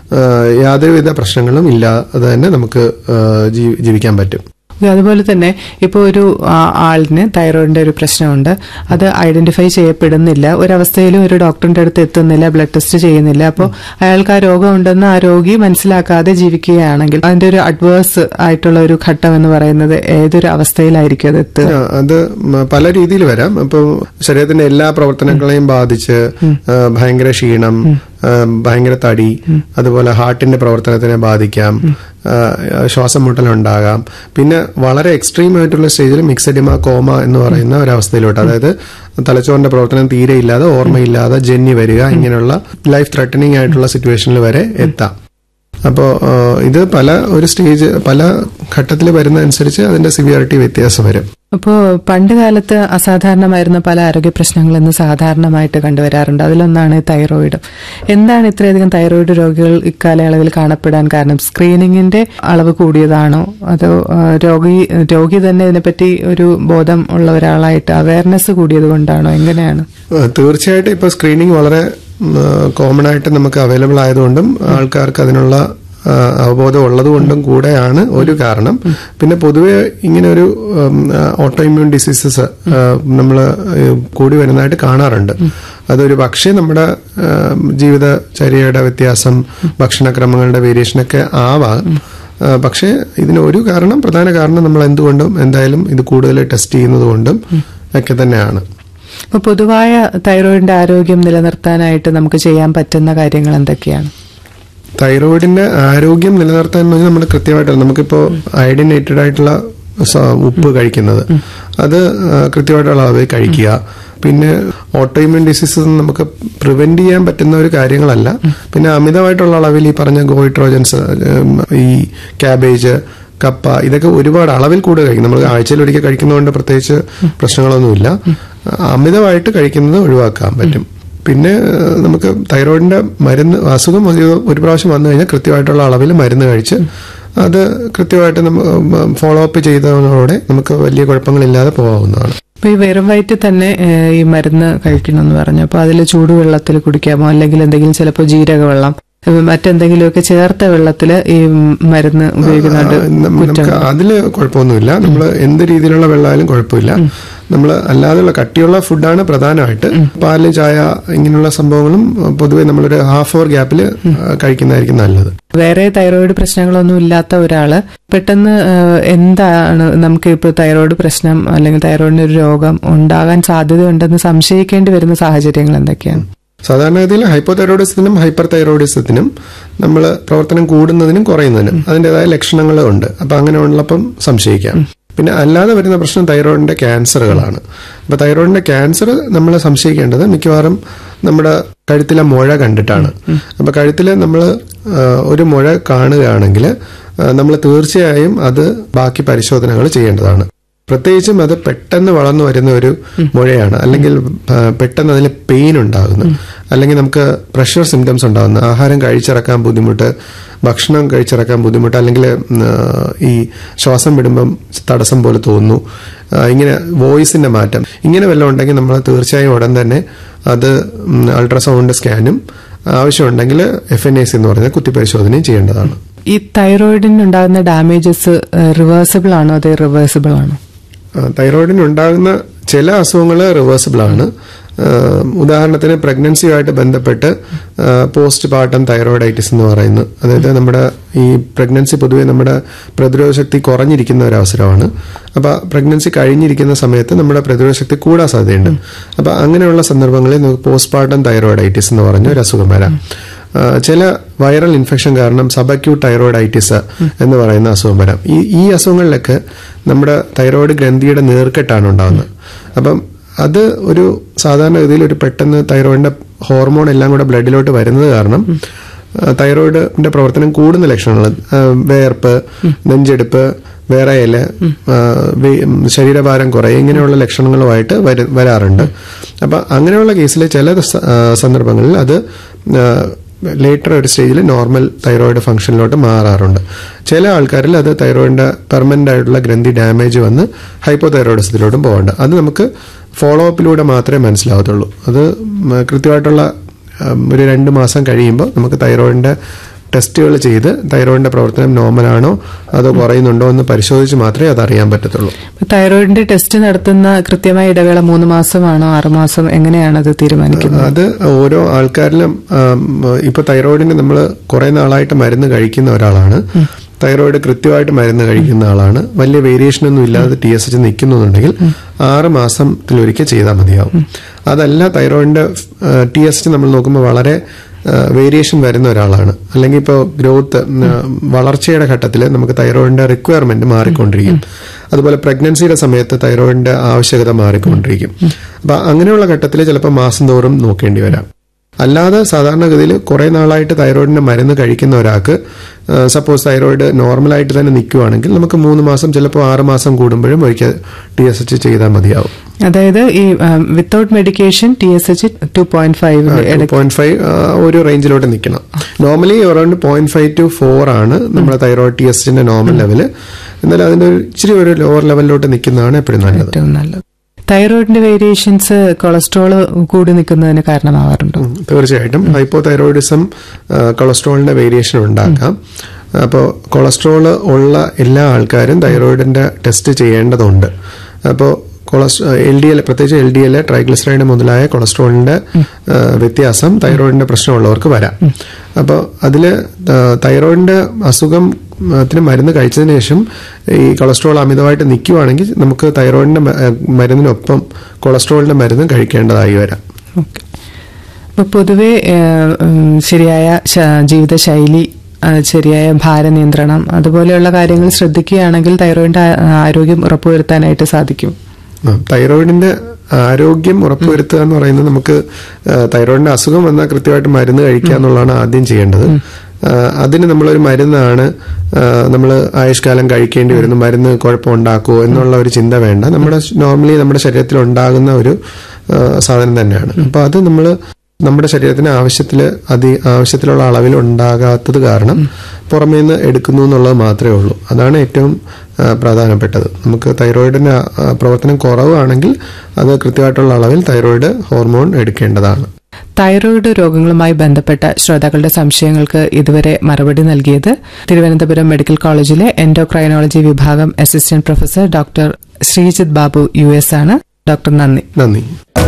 യാതൊരുവിധ പ്രശ്നങ്ങളും ഇല്ലാതെ തന്നെ നമുക്ക് ആ, ജീ- ജീവിക്കാൻ പറ്റും അതുപോലെ തന്നെ ഇപ്പോൾ ഒരു ആ, ആളിന് തൈറോയിഡിന്റെ ഒരു പ്രശ്നമുണ്ട് അത് ഐഡന്റിഫൈ ചെയ്യപ്പെടുന്നില്ല ഒരവസ്ഥയിലും ഒരു ഡോക്ടറിന്റെ അടുത്ത് എത്തുന്നില്ല ബ്ലഡ് ടെസ്റ്റ് ചെയ്യുന്നില്ല അപ്പോൾ അയാൾക്ക് ആ രോഗം ഉണ്ടെന്ന് ആ രോഗി മനസ്സിലാക്കാതെ ജീവിക്കുകയാണെങ്കിൽ അതിന്റെ ഒരു അഡ്വേഴ്സ് ആയിട്ടുള്ള ഒരു ഘട്ടം എന്ന് പറയുന്നത് ഏതൊരു അവസ്ഥയിലായിരിക്കും അത് എത്തുക ആ, അത് മ- പല രീതിയിൽ വരാം ഇപ്പൊ ശരീരത്തിന്റെ എല്ലാ പ്രവർത്തനങ്ങളെയും ബാധിച്ച് ആ, ഭയങ്കര ക്ഷീണം ആ, ഭയങ്കര തടി അതുപോലെ ഹാർട്ടിന്റെ പ്രവർത്തനത്തിനെ ബാധിക്കാം ആ, ശ്വാസം മുട്ടലുണ്ടാകാം പിന്നെ വളരെ എക്സ്ട്രീം ആയിട്ടുള്ള സ്റ്റേജിൽ മിക്സഡിമ കോമ എന്ന് പറയുന്ന ഒരവസ്ഥയിലോട്ട് അതായത് തലച്ചോറിന്റെ പ്രവർത്തനം തീരെ ഇല്ലാതെ ഓർമ്മയില്ലാതെ ജന്നി വരിക ഇങ്ങനെയുള്ള ലൈഫ് ത്രെട്ടനിങ് ആയിട്ടുള്ള സിറ്റുവേഷനിൽ വരെ എത്താം അപ്പോൾ ഇത് പല ഒരു സ്റ്റേജ് പല ഘട്ടത്തിൽ വരുന്ന അനുസരിച്ച് അതിന്റെ സിവിയറിറ്റി വ്യത്യാസം വരും അപ്പോൾ പണ്ട് കാലത്ത് അസാധാരണമായിരുന്ന പല ആരോഗ്യ പ്രശ്നങ്ങൾ ഇന്ന് സാധാരണമായിട്ട് കണ്ടുവരാറുണ്ട് അതിലൊന്നാണ് തൈറോയിഡ് എന്താണ് ഇത്രയധികം തൈറോയിഡ് രോഗികൾ ഇക്കാലയളവിൽ കാണപ്പെടാൻ കാരണം സ്ക്രീനിങ്ങിന്റെ അളവ് കൂടിയതാണോ അതോ ആ, രോഗി രോഗി തന്നെ ഇതിനെപ്പറ്റി ഒരു ബോധം ഉള്ള ഒരാളായിട്ട് അവയർനെസ് കൂടിയത് കൊണ്ടാണോ എങ്ങനെയാണ് ആ, തീർച്ചയായിട്ടും ഇപ്പൊ സ്ക്രീനിങ് വളരെ കോമൺ ആയിട്ട് നമുക്ക് അവൈലബിൾ ആയതുകൊണ്ടും ആൾക്കാർക്ക് അതിനുള്ള ആ, അവബോധം ഉള്ളതുകൊണ്ടും കൂടെയാണ് ഒരു കാരണം പിന്നെ പൊതുവെ ഇങ്ങനെ ഒരു ഓട്ടോ ഇമ്മ്യൂൺ ഡിസീസസ് നമ്മൾ കൂടി വരുന്നതായിട്ട് കാണാറുണ്ട് അതൊരു പക്ഷേ നമ്മുടെ ആ, ജീവിതചര്യയുടെ വ്യത്യാസം ഭക്ഷണക്രമങ്ങളുടെ വേരിയേഷനൊക്കെ ആവാം ആ, പക്ഷേ ഇതിന് ഒരു കാരണം പ്രധാന കാരണം നമ്മൾ എന്തുകൊണ്ടും എന്തായാലും ഇത് കൂടുതൽ ടെസ്റ്റ് ചെയ്യുന്നത് കൊണ്ടും ഒക്കെ തന്നെയാണ് അപ്പൊ പൊതുവായ തൈറോയിഡിന്റെ ആരോഗ്യം നിലനിർത്താനായിട്ട് നമുക്ക് ചെയ്യാൻ പറ്റുന്ന കാര്യങ്ങൾ എന്തൊക്കെയാണ് തൈറോയിഡിന്റെ ആരോഗ്യം നിലനിർത്താൻ എന്ന് പറഞ്ഞാൽ നമ്മൾ കൃത്യമായിട്ട് നമുക്കിപ്പോ അയഡിനേറ്റഡ് ആയിട്ടുള്ള സ- ഉപ്പ് കഴിക്കുന്നത് അത് ആ, കൃത്യമായിട്ടുള്ള അളവിൽ കഴിക്കുക പിന്നെ ഓട്ടോയിമ്യൂൺ ഡിസീസസ് നമുക്ക് പ്രിവെന്റ് ചെയ്യാൻ പറ്റുന്ന ഒരു കാര്യങ്ങളല്ല പിന്നെ അമിതമായിട്ടുള്ള അളവിൽ ഈ പറഞ്ഞ ഗോയിട്രോജൻസ് ഈ ക്യാബേജ് കപ്പ ഇതൊക്കെ ഒരുപാട് അളവിൽ കൂടുതൽ കഴിക്കും നമ്മൾ ആഴ്ചയിൽ ഒരിക്കൽ കഴിക്കുന്നതുകൊണ്ട് പ്രത്യേകിച്ച് പ്രശ്നങ്ങളൊന്നുമില്ല അമിതമായിട്ട് കഴിക്കുന്നത് ഒഴിവാക്കാൻ പറ്റും പിന്നെ ഏഹ്, നമുക്ക് തൈറോയിഡിന്റെ മരുന്ന് അസുഖം ഒരു ഒരു പ്രാവശ്യം വന്നു കഴിഞ്ഞാൽ കൃത്യമായിട്ടുള്ള അളവിൽ മരുന്ന് കഴിച്ച് അത് കൃത്യമായിട്ട് നമ്മൾ ഫോളോ അപ്പ് ചെയ്തതോടെ നമുക്ക് വലിയ കുഴപ്പങ്ങളില്ലാതെ പോകാവുന്നതാണ് അപ്പൊ ഈ വെറും വയറ്റിൽ തന്നെ ഏഹ്, ഈ മരുന്ന് കഴിക്കണമെന്ന് പറഞ്ഞു അപ്പൊ അതിൽ ചൂടുവെള്ളത്തിൽ കുടിക്കാമോ അല്ലെങ്കിൽ എന്തെങ്കിലും ചിലപ്പോൾ ജീരകവെള്ളം ഏഹ്, മറ്റെന്തെങ്കിലുമൊക്കെ ചേർത്ത വെള്ളത്തിൽ ഈ മരുന്ന് ഉപയോഗിക്കുന്നുണ്ട് ആ, നം- നമുക്ക് അതില് കുഴപ്പമൊന്നുമില്ല നമ്മൾ എന്ത് രീതിയിലുള്ള വെള്ളമായാലും കുഴപ്പമില്ല നമ്മൾ അല്ലാതെയുള്ള കട്ടിയുള്ള ഫുഡാണ് പ്രധാനമായിട്ട് പാല് ചായ ഇങ്ങനെയുള്ള സംഭവങ്ങളും പൊതുവെ നമ്മളൊരു ഹാഫ് അവർ ഗ്യാപ്പിൽ കഴിക്കുന്നതായിരിക്കും നല്ലത് വേറെ തൈറോയിഡ് പ്രശ്നങ്ങളൊന്നും ഇല്ലാത്ത ഒരാള് പെട്ടെന്ന് ഏഹ്, എന്താണ് നമുക്ക് ഇപ്പോൾ തൈറോയിഡ് പ്രശ്നം അല്ലെങ്കിൽ തൈറോയിഡിന് ഒരു രോഗം ഉണ്ടാകാൻ സാധ്യതയുണ്ടെന്ന് സംശയിക്കേണ്ടി വരുന്ന സാഹചര്യങ്ങൾ എന്തൊക്കെയാണ് സാധാരണഗതിയിൽ ഹൈപ്പോതൈറോയിഡിസത്തിനും ഹൈപ്പർ തൈറോയിഡിസത്തിനും നമ്മൾ പ്രവർത്തനം കൂടുന്നതിനും കുറയുന്നതിനും അതിൻ്റെതായ ലക്ഷണങ്ങളും ഉണ്ട് അപ്പൊ അങ്ങനെ ഉള്ളപ്പം സംശയിക്കാം പിന്നെ അല്ലാതെ വരുന്ന പ്രശ്നം തൈറോയിഡിന്റെ ക്യാൻസറുകളാണ് അപ്പൊ തൈറോയിഡിന്റെ ക്യാൻസർ നമ്മൾ സംശയിക്കേണ്ടത് മിക്കവാറും നമ്മുടെ കഴുത്തിലെ മുഴ കണ്ടിട്ടാണ് അപ്പൊ കഴുത്തില് നമ്മൾ ഒരു മുഴ കാണുകയാണെങ്കിൽ നമ്മൾ തീർച്ചയായും അത് ബാക്കി പരിശോധനകൾ ചെയ്യേണ്ടതാണ് പ്രത്യേകിച്ചും അത് പെട്ടെന്ന് വളർന്നു വരുന്ന ഒരു മുഴയാണ് അല്ലെങ്കിൽ ആ, പെട്ടെന്ന് അതിൽ പെയിൻ ഉണ്ടാകുന്നു അല്ലെങ്കിൽ നമുക്ക് പ്രഷർ സിംറ്റംസ് ഉണ്ടാകുന്നു ആഹാരം കഴിച്ചിറക്കാൻ ബുദ്ധിമുട്ട് ഭക്ഷണം കഴിച്ചിറക്കാൻ ബുദ്ധിമുട്ട് അല്ലെങ്കിൽ ഉം, ആ, ഈ ശ്വാസം വിടുമ്പം തടസ്സം പോലെ തോന്നുന്നു ആ, ഇങ്ങനെ വോയിസിന്റെ മാറ്റം ഇങ്ങനെ വല്ലതും ഉണ്ടെങ്കിൽ നമ്മൾ തീർച്ചയായും ഉടൻ തന്നെ അത് അൾട്രാസൗണ്ട് സ്കാനും ആവശ്യമുണ്ടെങ്കിൽ എഫ് എൻ എ സി എന്ന് പറഞ്ഞ കുത്തിപ്പരിശോധനയും ചെയ്യേണ്ടതാണ് ഈ തൈറോയിഡിന് ഉണ്ടാകുന്ന ഡാമേജസ് റിവേഴ്സിബിൾ ആണോ അതേ റിവേഴ്സിബിൾ ആണോ തൈറോയിഡിന് ഉണ്ടാകുന്ന ചില അസുഖങ്ങൾ റിവേഴ്സിബിൾ ആണ് ആ, ഉദാഹരണത്തിന് പ്രഗ്നൻസിയുമായിട്ട് ബന്ധപ്പെട്ട് പോസ്റ്റ് പാർട്ടം തൈറോയിഡൈറ്റിസ് എന്ന് പറയുന്നത് അതായത് നമ്മുടെ ഈ പ്രഗ്നൻസി പൊതുവെ നമ്മുടെ പ്രതിരോധ ശക്തി കുറഞ്ഞിരിക്കുന്ന ഒരു അവസരമാണ് അപ്പോൾ പ്രഗ്നൻസി കഴിഞ്ഞിരിക്കുന്ന സമയത്ത് നമ്മുടെ പ്രതിരോധ ശക്തി കൂടാൻ സാധ്യതയുണ്ട് അപ്പോൾ അങ്ങനെയുള്ള സന്ദർഭങ്ങളിൽ നമുക്ക് പോസ്റ്റ് പാർട്ടം തൈറോയിഡൈറ്റിസ് എന്ന് പറഞ്ഞ ഒരു അസുഖം വരാം ആ, ചില വൈറൽ ഇൻഫെക്ഷൻ കാരണം സബക്യൂട്ട് തൈറോയിഡൈറ്റിസ് എന്ന് പറയുന്ന അസുഖം വരാം ഈ ഈ അസുഖങ്ങളിലൊക്കെ നമ്മുടെ തൈറോയിഡ് ഗ്രന്ഥിയുടെ നീർക്കെട്ടാണ് ഉണ്ടാകുന്നത് അപ്പം അത് ഒരു സാധാരണഗതിയിൽ ഒരു പെട്ടെന്ന് തൈറോയിഡിന്റെ ഹോർമോൺ എല്ലാം കൂടെ ബ്ലഡിലോട്ട് വരുന്നത് കാരണം ആ, തൈറോയിഡിന്റെ പ്രവർത്തനം കൂടുന്ന ലക്ഷണങ്ങൾ ആ, വേർപ്പ് നെഞ്ചെടുപ്പ് വിറയല് ആ, വെ- ശരീരഭാരം കുറയും ഇങ്ങനെയുള്ള ലക്ഷണങ്ങളുമായിട്ട് വര- വരാറുണ്ട് അപ്പൊ അങ്ങനെയുള്ള കേസിൽ ചില സ- ആ, സന്ദർഭങ്ങളിൽ അത് ലേറ്റർ ഒരു സ്റ്റേജിൽ നോർമൽ തൈറോയിഡ് ഫംഗ്ഷനിലോട്ട് മാറാറുണ്ട് ചില ആൾക്കാരിൽ അത് തൈറോയിഡിന്റെ പെർമനന്റ് ആയിട്ടുള്ള ഗ്രന്ഥി ഡാമേജ് വന്ന് ഹൈപ്പോ തൈറോയിഡിസത്തിലോട്ടും പോകണ്ട അത് നമുക്ക് ഫോളോ അപ്പിലൂടെ മാത്രമേ മനസ്സിലാവത്തുള്ളൂ അത് ഉം, കൃത്യമായിട്ടുള്ള ഉം, ഒരു രണ്ട് മാസം കഴിയുമ്പോൾ നമുക്ക് തൈറോയിഡിന്റെ ടെസ്റ്റുകൾ ചെയ്ത് തൈറോയിഡിന്റെ പ്രവർത്തനം നോർമൽ ആണോ അതോ കുറയുന്നുണ്ടോ എന്ന് പരിശോധിച്ച് മാത്രമേ അത് അറിയാൻ പറ്റത്തുള്ളൂ ഇപ്പൊ തൈറോയിഡിന്റെ ടെസ്റ്റ് നടത്തുന്ന കൃത്യമായ ഇടവേള മൂന്ന് മാസമാണോ ആറുമാസം എങ്ങനെയാണ് അത് തീരുമാനിക്കുന്നത് അത് ഓരോ ആൾക്കാരിലും ആം, ഇപ്പൊ തൈറോയിഡിന് നമ്മൾ കുറെ നാളായിട്ട് മരുന്ന് കഴിക്കുന്ന ഒരാളാണ് തൈറോയിഡ് കൃത്യമായിട്ട് മരുന്ന് കഴിക്കുന്ന ആളാണ് വലിയ വേരിയേഷൻ ഒന്നും ഇല്ലാതെ ടി എസ് എച്ച് നിൽക്കുന്നുണ്ടെങ്കിൽ ആറ് മാസത്തിലൊരിക്കൽ ചെയ്താൽ മതിയാവും അതല്ല തൈറോയിഡിന്റെ ടി എസ് എച്ച് നമ്മൾ നോക്കുമ്പോൾ വളരെ വേരിയേഷൻ വരുന്ന ഒരാളാണ് അല്ലെങ്കിൽ ഇപ്പോൾ ഗ്രോത്ത് വളർച്ചയുടെ ഘട്ടത്തിൽ നമുക്ക് തൈറോയിഡിന്റെ റിക്വയർമെന്റ് മാറിക്കൊണ്ടിരിക്കും അതുപോലെ പ്രഗ്നൻസിയുടെ സമയത്ത് തൈറോയിഡിന്റെ ആവശ്യകത മാറിക്കൊണ്ടിരിക്കും അപ്പൊ അങ്ങനെയുള്ള ഘട്ടത്തിൽ ചിലപ്പോൾ മാസം തോറും നോക്കേണ്ടി വരാം അല്ലാതെ സാധാരണഗതിയിൽ കുറെ നാളായിട്ട് തൈറോയിഡിന്റെ മരുന്ന് കഴിക്കുന്ന ഒരാൾക്ക് സപ്പോസ് തൈറോയിഡ് നോർമലായിട്ട് തന്നെ നിൽക്കുവാണെങ്കിൽ നമുക്ക് മൂന്ന് മാസം ചിലപ്പോൾ ആറ് മാസം കൂടുമ്പോഴും ഒരിക്കൽ ടി എസ് എച്ച് ചെയ്താൽ മതിയാവും അതായത് ഈ without medication T S H two point five point five ഒരു റേഞ്ചിലോട്ട് നിൽക്കണം normally around point five to four ആണ് നമ്മുടെ തൈറോയിഡ് ടി എസ് എച്ചിന്റെ നോർമൽ ലെവല് എന്നാൽ അതിന്റെ ഒരു ഇച്ചിരി ഒരു ലോവർ ലെവലിലോട്ട് നിൽക്കുന്നതാണ് എപ്പോഴും നല്ലത് ഏറ്റവും നല്ലത് തൈറോയിഡിന്റെ വേരിയേഷൻസ് കൊളസ്ട്രോൾ കൂടി നിൽക്കുന്നതിന് കാരണമാവാറുണ്ടോ ഉം, തീർച്ചയായിട്ടും ഹൈപ്പോ തൈറോയിഡിസം കൊളസ്ട്രോളിന്റെ വേരിയേഷൻ ഉണ്ടാക്കാം അപ്പോൾ കൊളസ്ട്രോൾ ഉള്ള എല്ലാ ആൾക്കാരും തൈറോയിഡിന്റെ ടെസ്റ്റ് ചെയ്യേണ്ടതുണ്ട് അപ്പോൾ കൊളസ് എൽ ഡി എൽ പ്രത്യേകിച്ച് എൽ ഡി എൽ ട്രൈഗ്ലിസറൈഡ് മുതലായ കൊളസ്ട്രോളിന്റെ ആ, വ്യത്യാസം തൈറോയിഡിന്റെ പ്രശ്നമുള്ളവർക്ക് വരാം അപ്പോൾ അതിൽ തൈറോയിഡിന്റെ അസുഖം ത്തിന് മരുന്ന് കഴിച്ചതിന് ശേഷം ഈ കൊളസ്ട്രോൾ അമിതമായിട്ട് നിൽക്കുവാണെങ്കിൽ നമുക്ക് തൈറോയിഡിന്റെ മ- മരുന്നിനൊപ്പം കൊളസ്ട്രോളിന്റെ മരുന്നും കഴിക്കേണ്ടതായി വരാം ഓക്കെ അപ്പൊ പൊതുവെ ഏഹ്, ഉം, ശരിയായ ശ- ജീവിതശൈലി ആ, ശരിയായ ഭാരനിയന്ത്രണം അതുപോലെയുള്ള കാര്യങ്ങൾ ശ്രദ്ധിക്കുകയാണെങ്കിൽ തൈറോയിഡിന്റെ ആ- ആരോഗ്യം ഉറപ്പുവരുത്താനായിട്ട് സാധിക്കും ആ, തൈറോയിഡിന്റെ ആരോഗ്യം ഉറപ്പുവരുത്തുക എന്ന് പറയുന്നത് നമുക്ക് ആ, തൈറോയിഡിന്റെ അസുഖം വന്നാൽ കൃത്യമായിട്ട് മരുന്ന് കഴിക്കുക എന്നുള്ളതാണ് ആദ്യം ചെയ്യേണ്ടത് ആ, അതിന് നമ്മളൊരു മരുന്നാണ് നമ്മൾ ആയുഷ്കാലം കഴിക്കേണ്ടി വരുന്നു മരുന്ന് കുഴപ്പമുണ്ടാക്കുമോ എന്നുള്ള ഒരു ചിന്ത വേണ്ട നമ്മുടെ നോർമലി നമ്മുടെ ശരീരത്തിൽ ഉണ്ടാകുന്ന ഒരു ആ, സാധനം തന്നെയാണ് അപ്പൊ അത് നമ്മൾ നമ്മുടെ ശരീരത്തിന് ആവശ്യത്തിൽ അതി ആവശ്യത്തിലുള്ള അളവിൽ ഉണ്ടാകാത്തത് കാരണം പുറമേ നിന്ന് എടുക്കുന്നു എന്നുള്ളത് മാത്രമേ ഉള്ളൂ അതാണ് ഏറ്റവും ആ, പ്രധാനപ്പെട്ടത് നമുക്ക് തൈറോയിഡിന്റെ ആ, പ്രവർത്തനം കുറവാണെങ്കിൽ അത് കൃത്യമായിട്ടുള്ള അളവിൽ തൈറോയിഡ് ഹോർമോൺ എടുക്കേണ്ടതാണ് തൈറോയിഡ് രോഗങ്ങളുമായി ബന്ധപ്പെട്ട ശ്രോതാക്കളുടെ സംശയങ്ങൾക്ക് ഇതുവരെ മറുപടി നൽകിയത് തിരുവനന്തപുരം മെഡിക്കൽ കോളേജിലെ എൻഡോക്രൈനോളജി വിഭാഗം assistant professor doctor Sreejith Babu U S ആണ് ഡോക്ടർ നന്ദി നന്ദി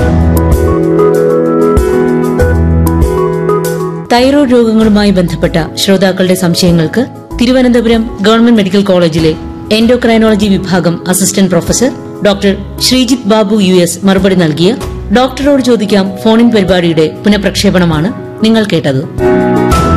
തൈറോയ്ഡ് രോഗങ്ങളുമായി ബന്ധപ്പെട്ട ശ്രോതാക്കളുടെ സംശയങ്ങൾക്ക് തിരുവനന്തപുരം ഗവൺമെന്റ് മെഡിക്കൽ കോളേജിലെ എൻഡോക്രൈനോളജി വിഭാഗം assistant professor doctor Sreejith Babu U S മറുപടി നൽകിയ ഡോക്ടറോട് ചോദിക്കാം ഫോണിൻ പരിപാടിയുടെ പുനഃപ്രക്ഷേപണമാണ് നിങ്ങൾ കേട്ടത്